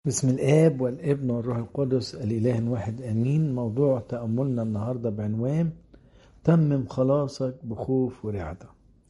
بسم الآب والابن والروح القدس الإله واحد آمين موضوع تأملنا النهاردة بعنوان تمم خلاصك بخوف ورعدة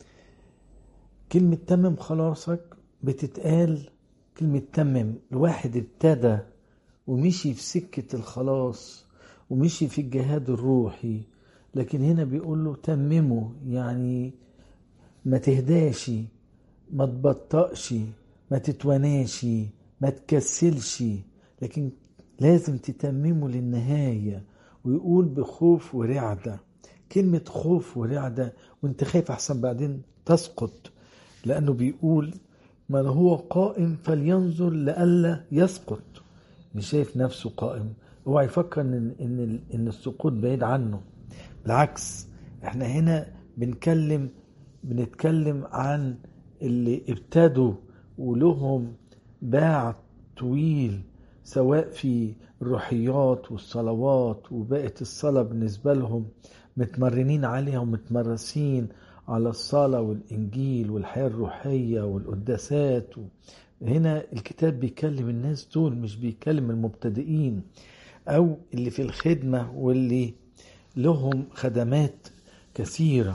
كلمة تمم خلاصك بتتقال كلمة تمم الواحد ابتدى ومشي في سكة الخلاص ومشي في الجهاد الروحي لكن هنا بيقول له تممه يعني ما تهداش ما تبطأش ما تتواناش ما تكسلش لكن لازم تتممه للنهاية ويقول بخوف ورعدة كلمة خوف ورعدة وانت خايف أحسن بعدين تسقط لأنه بيقول من هو قائم فلينظر لئلا يسقط مش شايف نفسه قائم اوعى يفكر ان ان ان السقوط بعيد عنه بالعكس احنا هنا بنتكلم بنتكلم عن اللي ابتدوا ولهم باع طويل سواء في الروحيات والصلوات وبقت الصلاة بالنسبة لهم متمرنين عليها ومتمرسين على الصلاة والإنجيل والحياة الروحية والقداسات هنا الكتاب بيكلم الناس دول مش بيكلم المبتدئين أو اللي في الخدمة واللي لهم خدمات كثيرة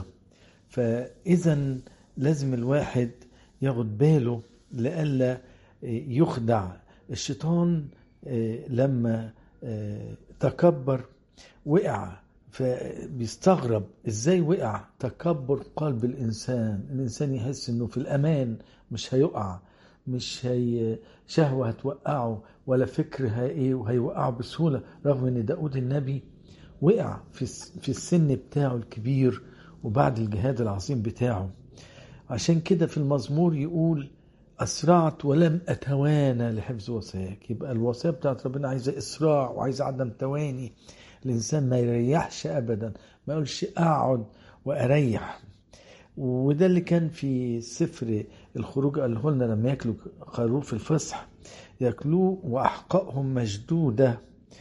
فإذا لازم الواحد ياخد باله لئلا يخدع الشيطان لما تكبر وقع فبيستغرب ازاي وقع تكبر قلب الانسان الانسان يحس انه في الامان مش هيقع مش هي شهوه هتوقعه ولا فكر ايه وهيوقعه بسهوله رغم ان داود النبي وقع في في السن بتاعه الكبير وبعد الجهاد العظيم بتاعه عشان كده في المزمور يقول أسرعت ولم أتوانى لحفظ وصاياك يبقى الوصية بتاعت ربنا عايزة إسراع وعايزة عدم تواني الإنسان ما يريحش أبدا ما يقولش أقعد وأريح وده اللي كان في سفر الخروج قاله لنا لما ياكلوا خروف الفصح ياكلوه وأحقائهم مشدودة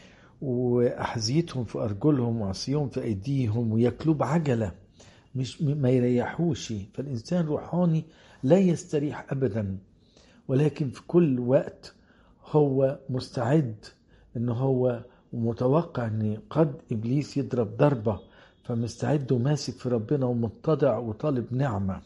وأحذيتهم في أرجلهم وعصيهم في أيديهم وياكلوه بعجلة مش ما يريحوش فالإنسان روحاني لا يستريح أبدا ولكن في كل وقت هو مستعد ان هو متوقع ان قد ابليس يضرب ضربه فمستعد وماسك في ربنا ومتضع وطالب نعمه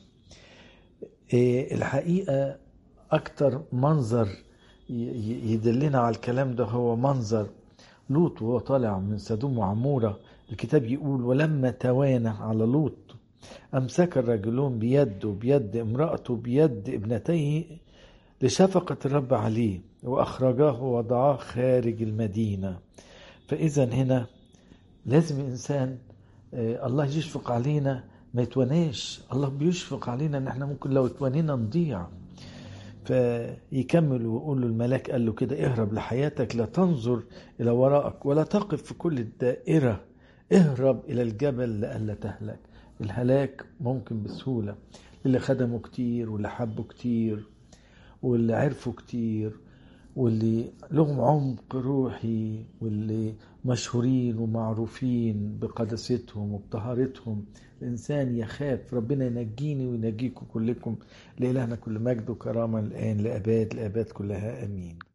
الحقيقه اكتر منظر يدلنا على الكلام ده هو منظر لوط وهو طالع من سدوم وعموره الكتاب يقول ولما توانى على لوط امسك الرجلون بيده بيد امراته بيد ابنتيه لشفقة الرب عليه وأخرجاه ووضعاه خارج المدينة فإذا هنا لازم الإنسان الله يشفق علينا ما يتواناش الله بيشفق علينا ان احنا ممكن لو اتوانينا نضيع فيكمل ويقول له الملاك قال له كده اهرب لحياتك لا تنظر الى وراءك ولا تقف في كل الدائرة اهرب الى الجبل لئلا تهلك الهلاك ممكن بسهولة اللي خدموا كتير واللي حبوا كتير واللي عرفوا كتير واللي لهم عمق روحي واللي مشهورين ومعروفين بقداستهم وبطهارتهم الإنسان يخاف ربنا ينجيني وينجيكم كلكم لإلهنا كل مجد وكرامة الآن لأباد لأباد كلها أمين